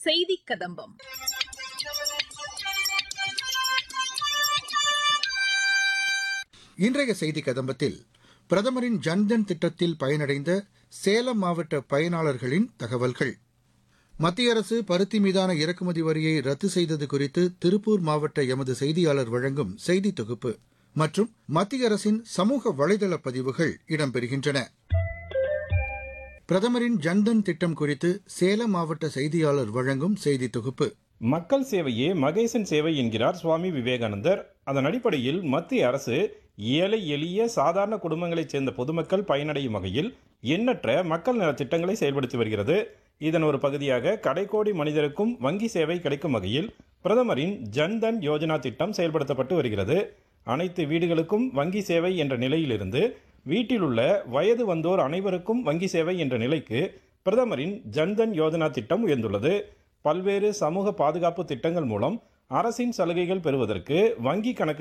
செய்தி கதம்பம் இன்றைய செய்தி கதம்பத்தில் பிரதமரின் ஜன்தன் திட்டத்தில் பயனடைந்த சேலம் மாவட்ட பயனாளர்களின் தகவல்கள் மத்திய அரசு பருத்தி மீதான இறக்குமதி வரியை ரத்து செய்தது குறித்து திருப்பூர் மாவட்ட எமது செய்தியாளர் வழங்கும் செய்தி தொகுப்பு மற்றும் மத்திய அரசின் சமூக வலைதள பதிவுகள் இடம்பெறுகின்றன பிரதமரின் ஜன்தன் திட்டம் குறித்து சேலம் மாவட்ட செய்தியாளர் வழங்கும் செய்தி தொகுப்பு மக்கள் சேவையே மகேசன் சேவை என்கிறார் சுவாமி விவேகானந்தர் அதன் அடிப்படையில் மத்திய அரசு ஏழை எளிய சாதாரண குடும்பங்களைச் சேர்ந்த பொதுமக்கள் பயனடையும் வகையில் எண்ணற்ற மக்கள் நலத் திட்டங்களை செயல்படுத்தி வருகிறது இதன் ஒரு பகுதியாக கடைக்கோடி மனிதருக்கும் வங்கி சேவை கிடைக்கும் வகையில் பிரதமரின் ஜன்தன் யோஜனா திட்டம் செயல்படுத்தப்பட்டு வருகிறது அனைத்து வீடுகளுக்கும் வங்கி சேவை என்ற நிலையிலிருந்து வீட்டில் உள்ள வயது வந்தோர் அனைவருக்கும் வங்கி சேவை என்ற நிலைக்கு பிரதமரின் ஜன்தன் யோஜனா திட்டம் உயர்ந்துள்ளது பல்வேறு சமூக பாதுகாப்பு திட்டங்கள் மூலம் அரசின் சலுகைகள் பெறுவதற்கு வங்கி கணக்கு